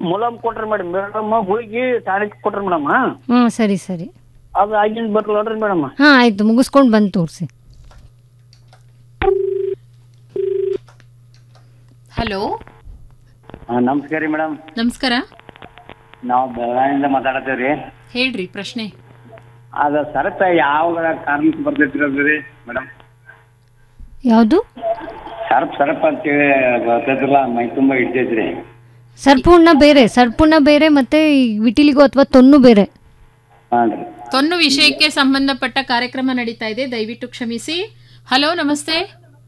ಮುಲಾಮ್ ಕೊಟ್ರಿ madam madam ಗುಳಿಗೆ tonic ಕೊಟ್ರಿ ಮೇಡಮ್ ಹಾಂ ಸರಿ ಸರಿ ಅದು ಆಗಿಂದ ಬರ್ತಲ್ಲ ನೋಡ್ರಿ ಮೇಡಮ್ ಹಾಂ ಆಯಿತು ಮುಗಿಸ್ಕೊಂಡು ಬಂದು ತೋರಿಸಿ ಹಲೋ ನಮಸ್ಕಾರ ರೀ ಮೇಡಮ್ ನಮಸ್ಕಾರ ನಾವು ಬೆಳಗಾವಿಯಿಂದ ಮಾತಾಡತ್ತೇವ್ರಿ ಹೇಳ್ರಿ ಪ್ರಶ್ನೆ ಅದ ಸರತ ಯಾವ ಕಾರಣಕ್ಕೆ ಬರ್ತೈತ್ರಿ ಅದು ರೀ ಮೇಡಮ್ ಯಾವುದು ಸರ್ಪ್ ಸರ್ಪ್ ಅಂತೇಳಿ ಬರ್ತೈತ್ರಲ್ಲ ಮೈ ತುಂಬ ಹಿಡ್ತೈತ್ರಿ ಸರ್ಪುಣ್ಣ ಬೇರೆ ಸರ್ಪುಣ್ಣ ಬೇರೆ ಮತ್ತು ಈ ವಿಟಿಲಿಗೋ ಅಥವಾ ತೊನ್ನು ಬೇರೆ ಹಾಂ ರೀ ತೊನ್ನು ವಿಷಯಕ್ಕೆ ಸಂಬಂಧಪಟ್ಟ ಕಾರ್ಯಕ್ರಮ ನಡೀತಾ ಇದೆ ದಯವಿಟ್ಟು ಕ್ಷಮಿಸಿ ಹಲೋ ನಮಸ್ತೆ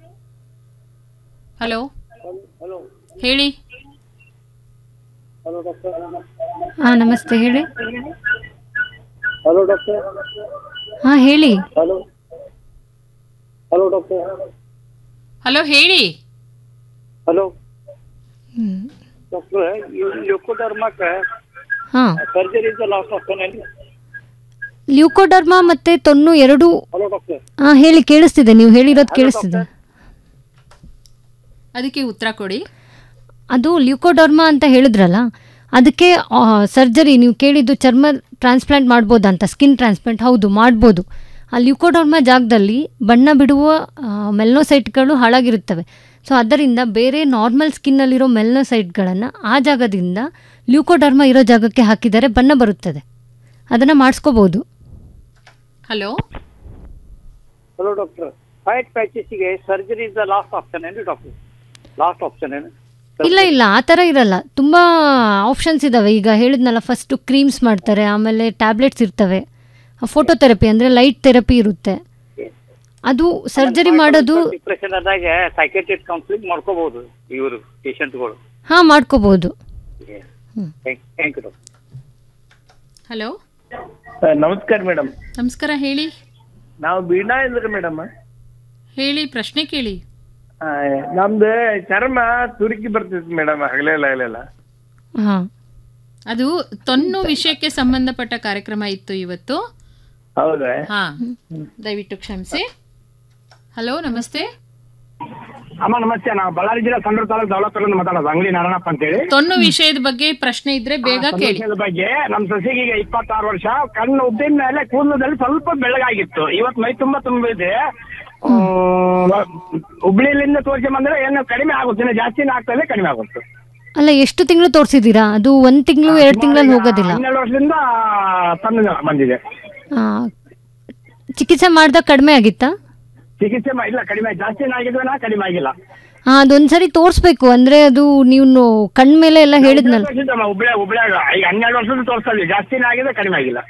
ಹಲೋ ಹೇಳಿ ಹಾಂ ನಮಸ್ತೆ ಹೇಳಿ ಹಲೋ ಡಾಕ್ಟರ್ ಹಾಂ ಹೇಳಿ ಹಲೋ ಹಲೋ ಡಾಕ್ಟರ್ ಹಲೋ ಹೇಳಿ ಹಲೋ ಹ್ಞೂ ಡಾಕ್ಟರ್ ಲ್ಯೂಕೋಡರ್ಮಕ್ಕೆ ಹಾಂ ಸರ್ಜರಿ ಇಸ್ ಲಾಸ್ಟ್ ಆಪ್ಷನ್ ಏನ್ರಿ ಲ್ಯೂಕೋಡರ್ಮಾ ಮತ್ತು ತೊನ್ನು ಎರಡು ಹಲೋ ಡಾಕ್ಟರ್ ಹಾಂ ಹೇಳಿ ಕೇಳಿಸ್ತಿದೆ ನೀವು ಹೇಳಿರೋದು ಕೇಳಿಸ್ತಿದೆ ಅದಕ್ಕೆ ಉತ್ತರ ಕೊಡಿ ಅದು ಲ್ಯೂಕೋಡರ್ಮಾ ಅಂತ ಹೇಳಿದ್ರಲ್ಲ ಅದಕ್ಕೆ ಸರ್ಜರಿ ನೀವು ಕೇಳಿದ್ದು ಚರ್ಮ ಟ್ರಾನ್ಸ್ಪ್ಲಾಂಟ್ ಮಾಡ್ಬೋದಂತ ಸ್ಕಿನ್ ಟ್ರಾನ್ಸ್ಪ್ಲಾಂಟ್ ಹೌದು ಮಾಡ್ಬೋದು ಆ ಲ್ಯೂಕೋಡರ್ಮಾ ಜಾಗದಲ್ಲಿ ಬಣ್ಣ ಬಿಡುವ ಮೆಲ್ನೋಸೈಟ್ಗಳು ಹಾಳಾಗಿರುತ್ತವೆ ಸೊ ಅದರಿಂದ ಬೇರೆ ನಾರ್ಮಲ್ ಸ್ಕಿನ್ನಲ್ಲಿರೋ ಮೆಲ್ನೋಸೈಟ್ಗಳನ್ನು ಆ ಜಾಗದಿಂದ ಲ್ಯೂಕೋಡರ್ಮಾ ಇರೋ ಜಾಗಕ್ಕೆ ಹಾಕಿದರೆ ಬಣ್ಣ ಬರುತ್ತದೆ ಅದನ್ನು ಮಾಡಿಸ್ಕೋಬೋದು ಹಲೋ ಹಲೋ ಡಾಕ್ಟರ್ ವೈಟ್ ಪ್ಯಾಚಸ್ಗೆ surgery is the last option ಏನ್ರಿ ಡಾಕ್ಟರ್ ಲಾಸ್ಟ್ ಆಪ್ಷನ್ ಏನು ಇಲ್ಲ ಇಲ್ಲ ಆ ಥರ ಇರಲ್ಲ ತುಂಬ ಆಪ್ಷನ್ಸ್ ಇದ್ದಾವೆ ಈಗ ಹೇಳಿದ್ನಲ್ಲ ಫಸ್ಟು ಕ್ರೀಮ್ಸ್ ಮಾಡ್ತಾರೆ ಆಮೇಲೆ ಟ್ಯಾಬ್ಲೆಟ್ಸ್ ಇರ್ತವೆ ಫೋಟೋಥೆರಪಿ ಅಂದರೆ ಲೈಟ್ ಥೆರಪಿ ಇರುತ್ತೆ ಅದು ಸರ್ಜರಿ ಮಾಡೋದು ಡಿಪ್ರೆಷನ್ ಆದಾಗ ಸೈಕೆಟ್ರಿಕ್ ಕೌನ್ಸಿಲಿಂಗ್ ಮಾಡ್ಕೋಬಹುದು ಇವರು ಪೇಷಂಟ್ಗಳು ಹಾಂ ಮಾಡ್ಕೋಬೋದು ಥ್ಯಾಂಕ್ ಯು ಡಾಕ್ಟರ್ ಹಲೋ ನಮಸ್ಕಾರ ಮೇಡಮ್ ನಮಸ್ಕಾರ ಹೇಳಿ ನಾವು ಬೀಣಾ ಇದ್ರಿ ಮೇಡಮ್ ಹೇಳಿ ಪ್ರಶ್ನೆ ಕೇಳಿ ನಮ್ದು ಚರ್ಮ ತುರುಕಿ ಬರ್ತೈತಿ ಮೇಡಮ್ ಹಗಲೆಲ್ಲ ಹಗಲೆಲ್ಲ ಹಾಂ ಅದು ತೊನ್ನು ವಿಷಯಕ್ಕೆ ಸಂಬಂಧಪಟ್ಟ ಕಾರ್ಯಕ್ರಮ ಇತ್ತು ಇವತ್ತು ಹೌದಾ ಹಾ ದಯವಿಟ್ಟು ಕ್ಷಮಿಸಿ ಹಲೋ ನಮಸ್ತೆ ಅಮ್ಮ ನಮಸ್ತೆ ನಾವು ಬಳ್ಳಾರಿ ಜಿಲ್ಲಾ ಸಂದ್ರ ತಾಲೂಕು ದೌಲತ್ತರಿಂದ ಮಾತಾಡೋದು ಅಂಗಡಿ ನಾರಾಯಣಪ್ಪ ಅಂತೇಳಿ ತೊನ್ನು ವಿಷಯದ ಬಗ್ಗೆ ಪ್ರಶ್ನೆ ಇದ್ರೆ ಬೇಗ ಕೇಳಿ ಸಮಸ್ಯೆದ ಬಗ್ಗೆ ನಮ್ ಸೊಸೆಗೆ ಈಗ ಇಪ್ಪತ್ತಾರು ವರ್ಷ ಕಣ್ಣು ಉದ್ದಿನ ಮೇಲೆ ಕೂದಲದಲ್ಲಿ ಸ್ವಲ್ಪ ಬೆಳಗಾಗಿತ್ತು ಇವತ್ತು ಮೈ ತುಂಬಾ ತುಂಬಿದೆ ಹುಬ್ಳಿಲಿಂದ ತೋರಿಸಿ ಬಂದ್ರೆ ಏನು ಕಡಿಮೆ ಆಗುತ್ತೆ ಇನ್ನು ಜಾಸ್ತಿನೇ ಆಗ್ತದೆ ಕಡಿಮೆ ಆಗುತ್ತೆ ಅಲ್ಲ ಎಷ್ಟು ತಿಂಗಳು ತೋರಿಸಿದ್ದೀರಾ ಅದು ಒಂದು ತಿಂಗಳು ಎರಡು ತಿಂಗಳಲ್ಲಿ ಹೋಗೋದಿಲ್ಲ ಹನ್ನೆರಡು ವರ್ಷದಿಂದ ತನ್ನ ಬಂದಿದೆ ಆ, ಚಿಕಿತ್ಸೆ ಮಾಡಿದಾಗ ಕಡಿಮೆ ಆಗಿತ್ತಾ ಚಿಕಿತ್ಸೆ ಮಾ- ಇಲ್ಲ ಕಡಿಮೆ ಜಾಸ್ತಿನೇ ಆಗಿದ್ವನ ಕಡಿಮೆ ಆಗಿಲ್ಲ ಹಾಂ ಅದೊಂದ್ಸರಿ ತೋರಿಸ್ಬೇಕು ಅಂದರೆ ಅದು ನೀವು ಕಣ್ಣ ಮೇಲೆ ಎಲ್ಲ ಹೇಳಿದ್ನಲ್ಲ ಹುಬ್ಳಿ ಹುಬ್ಳ್ಯಾಗ ಈಗ ಹನ್ನೆರಡು ವರ್ಷದ ತೋರಿಸ್ತಾ ಇದ್ವಿ ಜಾಸ್ತಿನೇ ಆಗಿದೆ ಕಡಿಮೆ ಆಗಿಲ್ಲ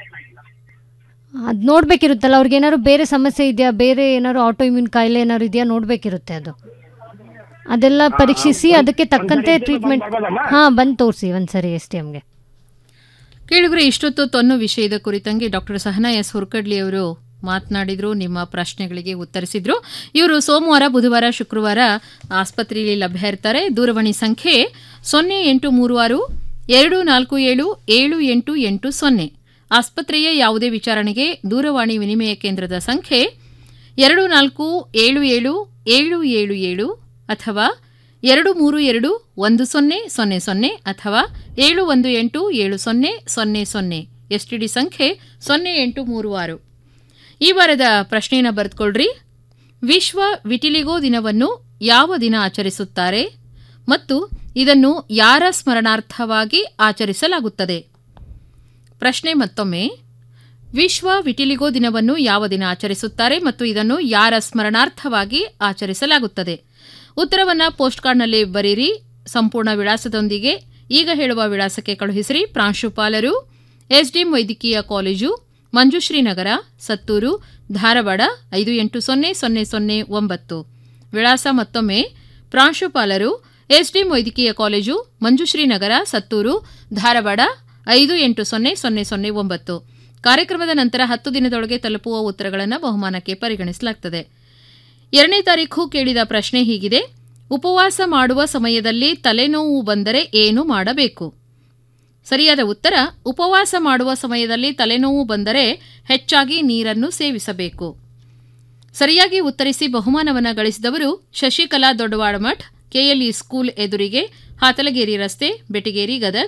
ಅದು ನೋಡ್ಬೇಕಿರುತ್ತಲ್ಲ ಅವ್ರಿಗೆ ಏನಾದ್ರು ಬೇರೆ ಸಮಸ್ಯೆ ಇದೆಯಾ ಬೇರೆ ಏನಾದ್ರು ಆಟೋ ಇಮ್ಯೂನ್ ಕಾಯಿಲೆ ಏನಾದ್ರು ಇದೆಯಾ ನೋಡ್ಬೇಕಿರುತ್ತೆ ಅದು ಅದೆಲ್ಲ ಪರೀಕ್ಷಿಸಿ ಅದಕ್ಕೆ ತಕ್ಕಂತೆ ಟ್ರೀಟ್ಮೆಂಟ್ ಹಾಂ ಬಂದು ತೋರಿಸಿ ಒಂದ್ಸರಿ ಎಸ್ ಟಿ ಎಮ್ಗೆ ಕೇಳಿದ್ರೆ ಇಷ್ಟೊತ್ತು ತೊನ್ನು ವಿಷಯದ ಕುರಿತಂಗೆ ಡಾಕ್ಟರ್ ಸಹನಾ ಎಸ್ ಹುರ್ಕಡ್ಲಿ ಅವರು ಮಾತನಾಡಿದ್ರು ನಿಮ್ಮ ಪ್ರಶ್ನೆಗಳಿಗೆ ಉತ್ತರಿಸಿದ್ರು ಇವರು ಸೋಮವಾರ ಬುಧವಾರ ಶುಕ್ರವಾರ ಆಸ್ಪತ್ರೆಯಲ್ಲಿ ಲಭ್ಯ ಇರ್ತಾರೆ ದೂರವಾಣಿ ಸಂಖ್ಯೆ ಸೊನ್ನೆ ಎಂಟು ಮೂರು ಆರು ಎರಡು ನಾಲ್ಕು ಏಳು ಏಳು ಎಂಟು ಎಂಟು ಸೊನ್ನೆ ಆಸ್ಪತ್ರೆಯ ಯಾವುದೇ ವಿಚಾರಣೆಗೆ ದೂರವಾಣಿ ವಿನಿಮಯ ಕೇಂದ್ರದ ಸಂಖ್ಯೆ ಎರಡು ನಾಲ್ಕು ಏಳು ಏಳು ಏಳು ಏಳು ಏಳು ಅಥವಾ ಎರಡು ಮೂರು ಎರಡು ಒಂದು ಸೊನ್ನೆ ಸೊನ್ನೆ ಸೊನ್ನೆ ಅಥವಾ ಏಳು ಒಂದು ಎಂಟು ಏಳು ಸೊನ್ನೆ ಸೊನ್ನೆ ಸೊನ್ನೆ ಎಸ್ಟಿಡಿ ಸಂಖ್ಯೆ ಸೊನ್ನೆ ಎಂಟು ಮೂರು ಆರು ಈ ವಾರದ ಪ್ರಶ್ನೆಯನ್ನು ಬರೆದುಕೊಳ್ಳ್ರಿ ವಿಶ್ವ ವಿಟಿಲಿಗೋ ದಿನವನ್ನು ಯಾವ ದಿನ ಆಚರಿಸುತ್ತಾರೆ ಮತ್ತು ಇದನ್ನು ಯಾರ ಸ್ಮರಣಾರ್ಥವಾಗಿ ಆಚರಿಸಲಾಗುತ್ತದೆ ಪ್ರಶ್ನೆ ಮತ್ತೊಮ್ಮೆ ವಿಶ್ವ ವಿಟಿಲಿಗೋ ದಿನವನ್ನು ಯಾವ ದಿನ ಆಚರಿಸುತ್ತಾರೆ ಮತ್ತು ಇದನ್ನು ಯಾರ ಸ್ಮರಣಾರ್ಥವಾಗಿ ಆಚರಿಸಲಾಗುತ್ತದೆ ಉತ್ತರವನ್ನು ಪೋಸ್ಟ್ ಕಾರ್ಡ್ನಲ್ಲಿ ಬರೀರಿ ಸಂಪೂರ್ಣ ವಿಳಾಸದೊಂದಿಗೆ ಈಗ ಹೇಳುವ ವಿಳಾಸಕ್ಕೆ ಕಳುಹಿಸಿರಿ ಪ್ರಾಂಶುಪಾಲರು ಎಸ್ಡಿಎಂ ವೈದ್ಯಕೀಯ ಕಾಲೇಜು ಮಂಜುಶ್ರೀ ನಗರ ಸತ್ತೂರು ಧಾರವಾಡ ಐದು ಎಂಟು ಸೊನ್ನೆ ಸೊನ್ನೆ ಸೊನ್ನೆ ಒಂಬತ್ತು ವಿಳಾಸ ಮತ್ತೊಮ್ಮೆ ಪ್ರಾಂಶುಪಾಲರು ಎಸ್ಡಿಎಂ ವೈದ್ಯಕೀಯ ಕಾಲೇಜು ಮಂಜುಶ್ರೀ ನಗರ ಸತ್ತೂರು ಧಾರವಾಡ ಐದು ಎಂಟು ಸೊನ್ನೆ ಸೊನ್ನೆ ಸೊನ್ನೆ ಒಂಬತ್ತು ಕಾರ್ಯಕ್ರಮದ ನಂತರ ಹತ್ತು ದಿನದೊಳಗೆ ತಲುಪುವ ಉತ್ತರಗಳನ್ನು ಬಹುಮಾನಕ್ಕೆ ಪರಿಗಣಿಸಲಾಗುತ್ತದೆ ಎರಡನೇ ತಾರೀಖು ಕೇಳಿದ ಪ್ರಶ್ನೆ ಹೀಗಿದೆ ಉಪವಾಸ ಮಾಡುವ ಸಮಯದಲ್ಲಿ ತಲೆನೋವು ಬಂದರೆ ಏನು ಮಾಡಬೇಕು ಸರಿಯಾದ ಉತ್ತರ ಉಪವಾಸ ಮಾಡುವ ಸಮಯದಲ್ಲಿ ತಲೆನೋವು ಬಂದರೆ ಹೆಚ್ಚಾಗಿ ನೀರನ್ನು ಸೇವಿಸಬೇಕು ಸರಿಯಾಗಿ ಉತ್ತರಿಸಿ ಬಹುಮಾನವನ್ನು ಗಳಿಸಿದವರು ಶಶಿಕಲಾ ದೊಡ್ಡವಾಡಮಠ್ ಕೆಎಲ್ಇ ಸ್ಕೂಲ್ ಎದುರಿಗೆ ಹಾತಲಗೇರಿ ರಸ್ತೆ ಬೆಟಗೇರಿ ಗದಗ್